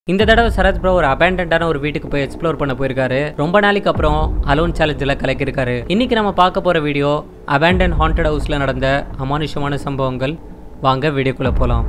இந்த தடவை சரத் ப்ரோ ஒரு அபேண்டன்டான ஒரு வீட்டுக்கு போய் எக்ஸ்ப்ளோர் பண்ண போயிருக்காரு ரொம்ப நாளைக்கு அப்புறம் அலோன் சேலஞ்சில் கலக்கியிருக்காரு இன்னைக்கு நம்ம பார்க்க போற வீடியோ அபேண்டன் ஹாண்டட் ஹவுஸ்ல நடந்த அமானுஷமான சம்பவங்கள் வாங்க வீடியோக்குள்ள போலாம்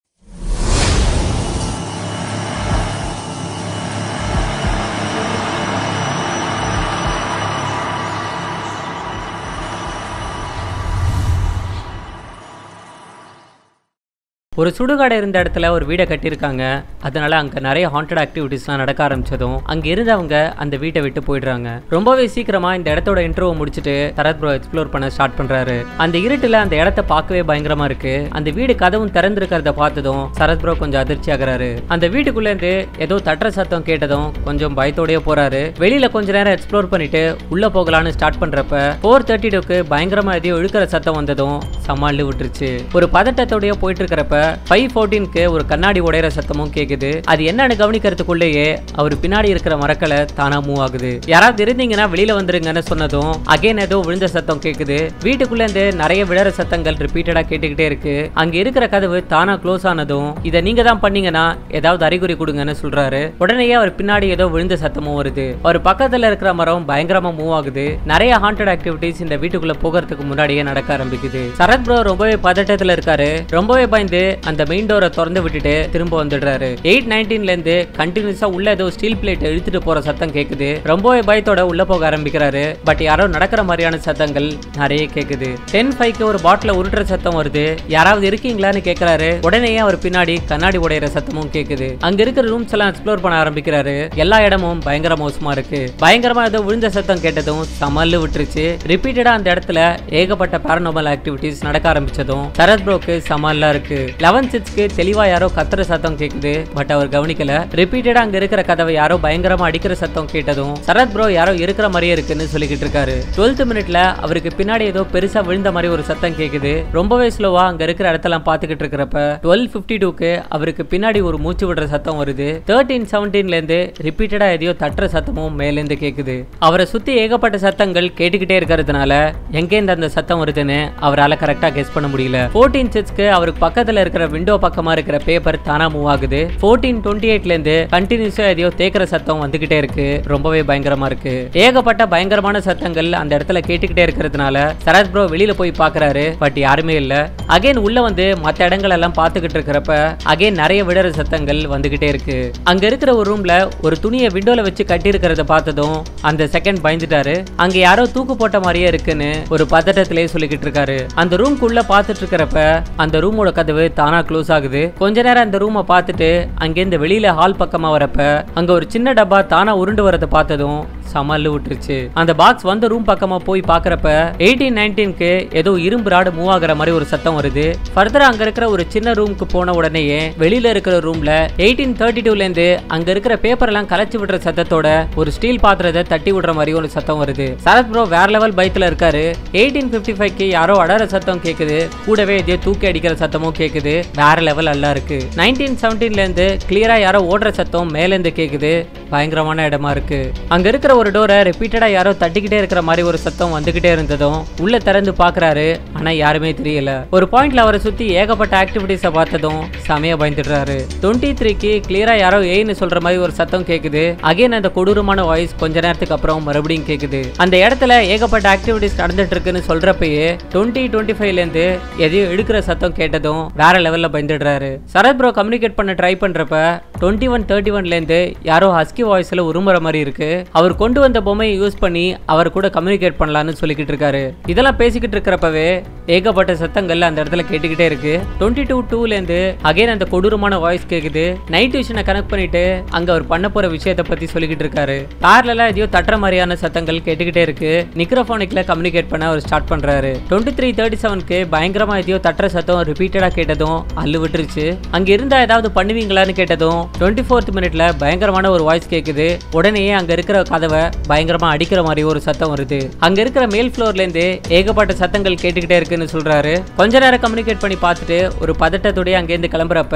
ஒரு சுடுகாடு இருந்த இடத்துல ஒரு வீடை கட்டியிருக்காங்க அதனால அங்க நிறைய ஹாண்டட் ஆக்டிவிட்டிஸ்லாம் நடக்க ஆரம்பிச்சதும் அங்க இருந்தவங்க அந்த வீட்டை விட்டு போயிடுறாங்க ரொம்பவே சீக்கிரமா இந்த இடத்தோட இன்ட்ரோவை முடிச்சுட்டு சரத் ப்ரோ எக்ஸ்ப்ளோர் பண்ண ஸ்டார்ட் பண்றாரு அந்த இருட்டுல அந்த இடத்த பார்க்கவே பயங்கரமா இருக்கு அந்த வீடு கதவும் திறந்திருக்கிறத பார்த்ததும் சரத் ப்ரோ கொஞ்சம் அதிர்ச்சி ஆகுறாரு அந்த வீட்டுக்குள்ள இருந்து ஏதோ தட்டுற சத்தம் கேட்டதும் கொஞ்சம் பயத்தோடயே போறாரு வெளியில கொஞ்ச நேரம் எக்ஸ்ப்ளோர் பண்ணிட்டு உள்ள போகலான்னு ஸ்டார்ட் பண்றப்ப ஃபோர் தேர்ட்டி டூக்கு பயங்கரமா எதையோ இழுக்கிற சத்தம் வந்ததும் சமாளி விட்டுருச்சு ஒரு பதட்டத்தோடய போயிட்டு இருக்கிறப்ப ஃபைவ் ஃபோர்டீனுக்கு ஒரு கண்ணாடி உடையிற சத்தமும் கேக்குது அது என்னன்னு கவனிக்கிறதுக்குள்ளேயே அவர் பின்னாடி இருக்கிற மரக்கலை தானா மூவ் ஆகுது யாராவது இருந்தீங்கன்னா வெளியில வந்துருங்கன்னு சொன்னதும் அகைன் ஏதோ விழுந்த சத்தம் கேக்குது வீட்டுக்குள்ள இருந்து நிறைய விழற சத்தங்கள் ரிப்பீட்டடா கேட்டுக்கிட்டே இருக்கு அங்க இருக்கிற கதவு தானா க்ளோஸ் ஆனதும் இதை நீங்க தான் பண்ணீங்கன்னா ஏதாவது அறிகுறி கொடுங்கன்னு சொல்றாரு உடனேயே அவர் பின்னாடி ஏதோ விழுந்த சத்தமும் வருது அவர் பக்கத்துல இருக்கிற மரம் பயங்கரமா மூவ் ஆகுது நிறைய ஹாண்டட் ஆக்டிவிட்டிஸ் இந்த வீட்டுக்குள்ள போகிறதுக்கு முன்னாடியே நடக்க ஆரம்பிக்குது சரத் ப்ரோ ரொம்பவே பதட்டத்துல இருக்காரு ரொம்பவே பயந்து அந்த மெயின் டோரை திறந்து விட்டுட்டு திரும்ப வந்துடுறாரு எயிட் நைன்டீன்ல இருந்து கண்டினியூஸா உள்ள ஏதோ ஸ்டீல் பிளேட் இழுத்துட்டு போற சத்தம் கேக்குது ரொம்பவே பயத்தோட உள்ள போக ஆரம்பிக்கிறாரு பட் யாரோ நடக்கிற மாதிரியான சத்தங்கள் நிறைய கேக்குது டென் ஃபைவ்க்கு ஒரு பாட்டில உருட்டுற சத்தம் வருது யாராவது இருக்கீங்களான்னு கேக்குறாரு உடனே அவர் பின்னாடி கண்ணாடி உடையிற சத்தமும் கேக்குது அங்க இருக்கிற ரூம்ஸ் எல்லாம் எக்ஸ்ப்ளோர் பண்ண ஆரம்பிக்கிறாரு எல்லா இடமும் பயங்கர மோசமா இருக்கு பயங்கரமா ஏதோ விழுந்த சத்தம் கேட்டதும் சமல்லு விட்டுருச்சு ரிப்பீட்டடா அந்த இடத்துல ஏகப்பட்ட பேரனோமல் ஆக்டிவிட்டிஸ் நடக்க ஆரம்பிச்சதும் சரத் ப்ரோக்கு சமல்லா இருக்கு லெவன் சிக்ஸ்க்கு தெளிவா யாரோ கத்துற சத்தம் கேக்குது பட் அவர் கவனிக்கல ரிப்பீட்டடா அங்க இருக்கிற கதவை யாரோ பயங்கரமா அடிக்கிற சத்தம் கேட்டதும் சரத் ப்ரோ யாரோ இருக்கிற மாதிரியே இருக்குன்னு சொல்லிக்கிட்டு இருக்காரு டுவெல்த் மினிட்ல அவருக்கு பின்னாடி ஏதோ பெருசா விழுந்த மாதிரி ஒரு சத்தம் கேக்குது ரொம்பவே ஸ்லோவா அங்க இருக்கிற இடத்தெல்லாம் பாத்துக்கிட்டு இருக்கிறப்ப டுவெல் பிப்டி டூக்கு அவருக்கு பின்னாடி ஒரு மூச்சு விடுற சத்தம் வருது தேர்ட்டீன் செவன்டீன்ல இருந்து ரிப்பீட்டடா எதையோ தட்டுற சத்தமும் மேலேருந்து கேக்குது அவரை சுத்தி ஏகப்பட்ட சத்தங்கள் கேட்டுக்கிட்டே இருக்கிறதுனால எங்கேருந்து அந்த சத்தம் வருதுன்னு அவரால் கரெக்டா கெஸ் பண்ண முடியல ஃபோர்டீன் சிக்ஸ்க்கு அவருக்கு பக்கத்துல இருக்கிற விண்டோ பக்கமா இருக்கிற பேப்பர் தானா மூவ் ஆகுது ஃபோர்டீன் டுவெண்ட்டி எயிட்ல இருந்து கண்டினியூஸா எதையோ தேக்கிற சத்தம் வந்துகிட்டே இருக்கு ரொம்பவே பயங்கரமா இருக்கு ஏகப்பட்ட பயங்கரமான சத்தங்கள் அந்த இடத்துல கேட்டுக்கிட்டே இருக்கிறதுனால சரத் ப்ரோ வெளியில போய் பாக்குறாரு பட் யாருமே இல்ல அகைன் உள்ள வந்து மத்த இடங்கள் எல்லாம் பாத்துக்கிட்டு இருக்கிறப்ப அகைன் நிறைய விடற சத்தங்கள் வந்துகிட்டே இருக்கு அங்க இருக்கிற ஒரு ரூம்ல ஒரு துணியை விண்டோல வச்சு கட்டி இருக்கிறத பார்த்ததும் அந்த செகண்ட் பயந்துட்டாரு அங்க யாரோ தூக்கு போட்ட மாதிரியே இருக்குன்னு ஒரு பதட்டத்திலே சொல்லிக்கிட்டு இருக்காரு அந்த ரூம்குள்ள பார்த்துட்டு இருக்கிறப்ப அந்த ரூமோட கதவு தானா க்ளோஸ் ஆகுது கொஞ்ச நேரம் அந்த ரூமை பார்த்துட்டு அங்கேருந்து வெளியில ஹால் பக்கமா வரப்ப அங்க ஒரு சின்ன டப்பா தானா உருண்டு வரதை பார்த்ததும் சமல்லு விட்டுருச்சு அந்த பாக்ஸ் வந்த ரூம் பக்கமா போய் பாக்குறப்ப எயிட்டீன் நைன்டீன்க்கு ஏதோ இரும்பு ராடு மூவ் ஆகுற மாதிரி ஒரு சத்தம் வருது ஃபர்தரா அங்க இருக்கிற ஒரு சின்ன ரூமுக்கு போன உடனேயே வெளியில இருக்கிற ரூம்ல எயிட்டீன் தேர்ட்டி டூல இருந்து அங்க இருக்கிற பேப்பர் எல்லாம் கலைச்சு விடுற சத்தத்தோட ஒரு ஸ்டீல் பாத்திரத்தை தட்டி விடுற மாதிரி ஒரு சத்தம் வருது சரத் ப்ரோ வேற லெவல் பைக்ல இருக்காரு எயிட்டீன் பிப்டி ஃபைவ்க்கு யாரோ அடற சத்தம் கேக்குது கூடவே இதே தூக்கி அடிக்கிற சத்தமும் கேக்குது வேற லெவல் நல்லா இருக்கு நைன்டீன் செவன்டீன்ல இருந்து கிளியரா யாரோ ஓடுற சத்தம் மேல இருந்து கேக்குது பயங்கரமான இடமா இருக்கு அங்க இருக்கிற ஒரு டோரை ரிப்பீட்டடா யாரோ தட்டிக்கிட்டே இருக்கிற மாதிரி ஒரு சத்தம் வந்துகிட்டே இருந்ததும் உள்ள திறந்து பாக்குறாரு ஆனா யாருமே தெரியல ஒரு பாயிண்ட்ல அவரை சுத்தி ஏகப்பட்ட ஆக்டிவிட்டிஸை பார்த்ததும் செமையா பயந்துடுறாரு டுவெண்ட்டி த்ரீக்கு கிளியரா யாரோ ஏன்னு சொல்ற மாதிரி ஒரு சத்தம் கேக்குது அகைன் அந்த கொடூரமான வாய்ஸ் கொஞ்ச நேரத்துக்கு அப்புறம் மறுபடியும் கேக்குது அந்த இடத்துல ஏகப்பட்ட ஆக்டிவிட்டிஸ் நடந்துட்டு இருக்குன்னு சொல்றப்பயே டுவெண்ட்டி டுவெண்ட்டி ஃபைவ்ல இருந்து எதையோ எடுக்கிற சத்தம் கேட்டதும் வேற லெவல்ல பயந்துடுறாரு சரத் ப்ரோ கம்யூனிகேட் பண்ண ட்ரை பண்றப்ப டுவெண்ட்டி ஒன் தேர்ட்டி ஒன்ல இருந்து யாரோ ஹஸ்கி வாய்ஸ்ல உருமுற மாதிரி இருக்கு அவர் கொண்டு வந்த பொம்மையை யூஸ் பண்ணி அவர் கூட கம்யூனிகேட் பண்ணலாம்னு சொல்லிக்கிட்டு இருக்காரு இதெல்லாம் பேசிக்கிட்டு இருக்கிறப்பவே ஏகப்பட்ட சத்தங்கள் அந்த இடத்துல கேட்டுக்கிட்டே இருக்கு டுவெண்ட்டி டூ டூல இருந்து அகைன் அந்த கொடூரமான வாய்ஸ் கேக்குது நைட் விஷனை கனெக்ட் பண்ணிட்டு அங்க அவர் பண்ண போற விஷயத்தை பத்தி சொல்லிக்கிட்டு இருக்காரு கார்ல எதையோ தட்டுற மாதிரியான சத்தங்கள் கேட்டுக்கிட்டே இருக்கு நிக்ரோபோனிக்ல கம்யூனிகேட் பண்ண அவர் ஸ்டார்ட் பண்றாரு டுவெண்ட்டி த்ரீ தேர்ட்டி செவனுக்கு பயங்கரமா எதையோ தட்டுற சத்தம் ரிப்பீட்டடா கேட்டதும் அல்லு விட்டுருச்சு அங்க இருந்தா ஏதாவது பண்ணுவீங்களான்னு கேட்டதும் டுவெண்ட்டி ஃபோர்த் மினிட்ல பயங்கரமான ஒரு வாய்ஸ் கேக்குது உடனே அங்க இருக்கிற கதவை பயங்கரமா அடிக்கிற மாதிரி ஒரு சத்தம் வருது அங்க இருக்கிற மேல் ஃப்ளோர்ல இருந்து ஏகப்பட்ட சத்தங்கள் கேட்டுக்கிட்டே இருக்குன்னு சொல்றாரு கொஞ்ச நேரம் கம்யூனிகேட் பண்ணி பார்த்துட்டு ஒரு பதட்டத்தோடய அங்கேருந்து கிளம்புறப்ப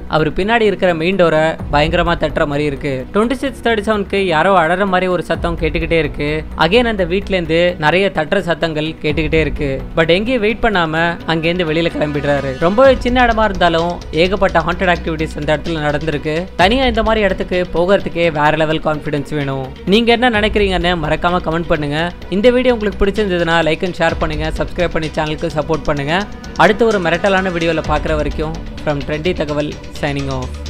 அவர் பின்னாடி இருக்கிற மெயின் டோரை பயங்கரமா தட்டுற மாதிரி இருக்கு டுவெண்ட்டி சிக்ஸ் தேர்ட்டி செவனுக்கு யாரோ அழற மாதிரி ஒரு சத்தம் கேட்டுக்கிட்டே இருக்கு அகைன் அந்த வீட்ல இருந்து நிறைய தட்டுற சத்தங்கள் கேட்டுக்கிட்டே இருக்கு பட் எங்கேயும் வெயிட் பண்ணாம அங்கேருந்து வெளியில கிளம்பிடுறாரு ரொம்பவே சின்ன இடமா இருந்தாலும் ஏகப்பட்ட ஹாண்டட் ஆக்டிவிட்டிஸ் அந்த இடத்துல நடந்திருக்கு தனியா இந்த மாதிரி இடத்துக்கு போகிறதுக்கே வேற லெவல் கான்ஃபிடன்ஸ் வேணும் நீங்க என்ன நினைக்கிறீங்கன்னு மறக்காம கமெண்ட் பண்ணுங்க இந்த வீடியோ உங்களுக்கு பிடிச்சிருந்ததுன்னா லைக் அண்ட் ஷேர் பண்ணுங்க சப்ஸ்கிரைப் பண்ணி சேனலுக்கு சப்போர்ட் பண்ணுங்க அடுத்த ஒரு மிரட்டலான வீடியோவில் பார்க்குற வரைக்கும் ஃப்ரம் ட்ரெண்டி தகவல் சைனிங் ஆஃப்